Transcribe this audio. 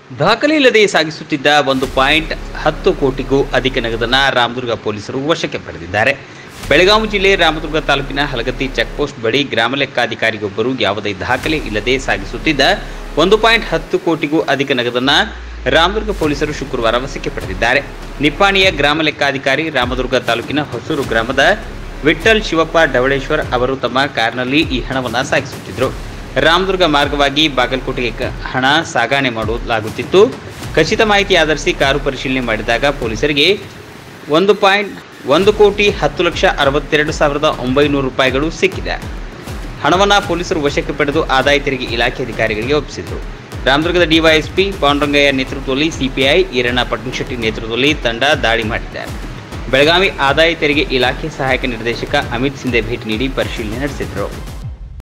ದಾಖಲೆ ಇಲ್ಲದೆ ಸಾಗಿಸುತ್ತಿದ್ದ ಒಂದು ಪಾಯಿಂಟ್ ಹತ್ತು ಕೋಟಿಗೂ ಅಧಿಕ ನಗದನ್ನು ರಾಮದುರ್ಗ ಪೊಲೀಸರು ವಶಕ್ಕೆ ಪಡೆದಿದ್ದಾರೆ ಬೆಳಗಾವಿ ಜಿಲ್ಲೆ ರಾಮದುರ್ಗ ತಾಲೂಕಿನ ಹಲಗತ್ತಿ ಚೆಕ್ಪೋಸ್ಟ್ ಬಳಿ ಗ್ರಾಮ ಲೆಕ್ಕಾಧಿಕಾರಿಯೊಬ್ಬರು ಯಾವುದೇ ದಾಖಲೆ ಇಲ್ಲದೆ ಸಾಗಿಸುತ್ತಿದ್ದ ಒಂದು ಪಾಯಿಂಟ್ ಹತ್ತು ಕೋಟಿಗೂ ಅಧಿಕ ನಗದನ್ನು ರಾಮದುರ್ಗ ಪೊಲೀಸರು ಶುಕ್ರವಾರ ವಶಕ್ಕೆ ಪಡೆದಿದ್ದಾರೆ ನಿಪ್ಪಾಣಿಯ ಗ್ರಾಮ ಲೆಕ್ಕಾಧಿಕಾರಿ ರಾಮದುರ್ಗ ತಾಲೂಕಿನ ಹೊಸೂರು ಗ್ರಾಮದ ವಿಠ್ಠಲ್ ಶಿವಪ್ಪ ಡವಳೇಶ್ವರ್ ಅವರು ತಮ್ಮ ಕಾರ್ನಲ್ಲಿ ಈ ಹಣವನ್ನು ಸಾಗಿಸುತ್ತಿದ್ದರು ರಾಮದುರ್ಗ ಮಾರ್ಗವಾಗಿ ಬಾಗಲಕೋಟೆಗೆ ಕ- ಹಣ ಸಾಗಣೆ ಮಾಡಲಾಗುತ್ತಿತ್ತು ಖಚಿತ ಮಾಹಿತಿ ಆಧರಿಸಿ ಕಾರು ಪರಿಶೀಲನೆ ಮಾಡಿದಾಗ ಪೊಲೀಸರಿಗೆ ಒಂದು ಪಾಯಿಂಟ್ ಒಂದು ಕೋಟಿ ಹತ್ತು ಲಕ್ಷ ಅರವತ್ತೆರಡು ಸಾವಿರದ ಒಂಬೈನೂರು ರೂಪಾಯಿಗಳು ಸಿಕ್ಕಿದೆ ಹಣವನ್ನು ಪೊಲೀಸರು ವಶಕ್ಕೆ ಪಡೆದು ಆದಾಯ ತೆರಿಗೆ ಇಲಾಖೆ ಅಧಿಕಾರಿಗಳಿಗೆ ಒಪ್ಪಿಸಿದರು ರಾಮದುರ್ಗದ ಡಿವೈಎಸ್ಪಿ ಪಾಂಡುರಂಗಯ್ಯ ನೇತೃತ್ವದಲ್ಲಿ ಸಿಪಿಐ ಈರಣ್ಣ ಪಟ್ಟಣಶೆಟ್ಟಿ ನೇತೃತ್ವದಲ್ಲಿ ತಂಡ ದಾಳಿ ಮಾಡಿದೆ ಬೆಳಗಾವಿ ಆದಾಯ ತೆರಿಗೆ ಇಲಾಖೆ ಸಹಾಯಕ ನಿರ್ದೇಶಕ ಅಮಿತ್ ಸಿಂಧೆ ಭೇಟಿ ನೀಡಿ ಪರಿಶೀಲನೆ ನಡೆಸಿದರು